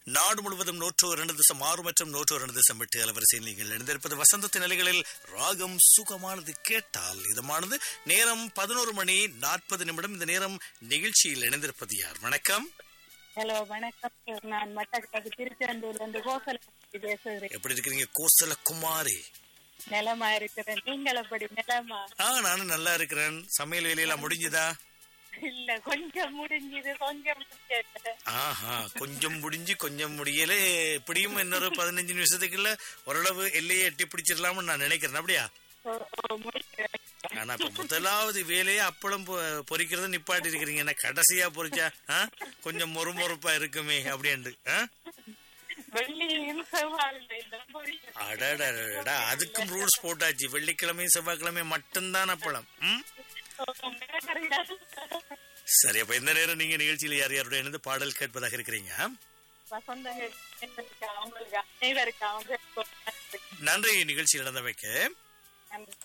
நாடு முழுவதும் நூற்று இரண்டு திசம் ஆறு மற்றும் நூற்று இரண்டு திசம் எட்டு அலவரிசையில் நீங்கள் இணைந்திருப்பது வசந்தத்தின் நிலைகளில் ராகம் சுகமானது கேட்டால் இதமானது நேரம் பதினோரு மணி நாற்பது நிமிடம் இந்த நேரம் நிகழ்ச்சியில் இணைந்திருப்பது யார் வணக்கம் ஹலோ வணக்கம் சார் நான் மட்டக்களப்பு திருச்செந்தூர்ல இருந்து கோசல பேசுகிறேன் எப்படி இருக்கிறீங்க கோசல குமாரி நிலமா இருக்கிறேன் நீங்கள் எப்படி நிலமா ஆ நானும் நல்லா இருக்கிறேன் சமையல் வேலையெல்லாம் முடிஞ்சுதா இல்ல கொஞ்சம் முடிஞ்சது கொஞ்சம் முடியல. ஆஹா கொஞ்சம் முடிஞ்சு கொஞ்சம் முடியல எப்படியும் இன்னொரு பதினஞ்சு நிமிஷத்துக்குள்ள ஓரளவு எல்லையை எட்டி பிடிச்சிடலாம்னு நான் நினைக்கிறேன் அப்படியா ஓ, ஓ, முடிக்கிறேன். ஆனா இப்ப முதலாவது வேலையை அப்பளம் பொ- பொரிக்கிறத நிப்பாட்டி இருக்கிறீங்க என்ன கடைசியா பொரிச்சா ஆ? கொஞ்சம் மொறுமொறுப்பா இருக்குமே அப்படின்ட்டு ஆ? வெள்ளியும் செவ்வாழையும் முடிக்கிறேன். அடடடடா அதுக்கும் ரூல்ஸ் போட்டாச்சு வெள்ளிக்கிழமை செவ்வாய்க்கிழமை மட்டும்தான் அப்பளம் ம்? ஓ, மிளகறியா? சரி அப்ப இந்த நேரம் நீங்க நிகழ்ச்சியில யார் யாருடைய இணைந்து பாடல் கேட்பதாக இருக்கிறீங்க வசந்தங்கள் அவங்களுக்கு அனைவருக்கு அவங்க நன்றி நிகழ்ச்சி நடந்தவைக்கு நன்றி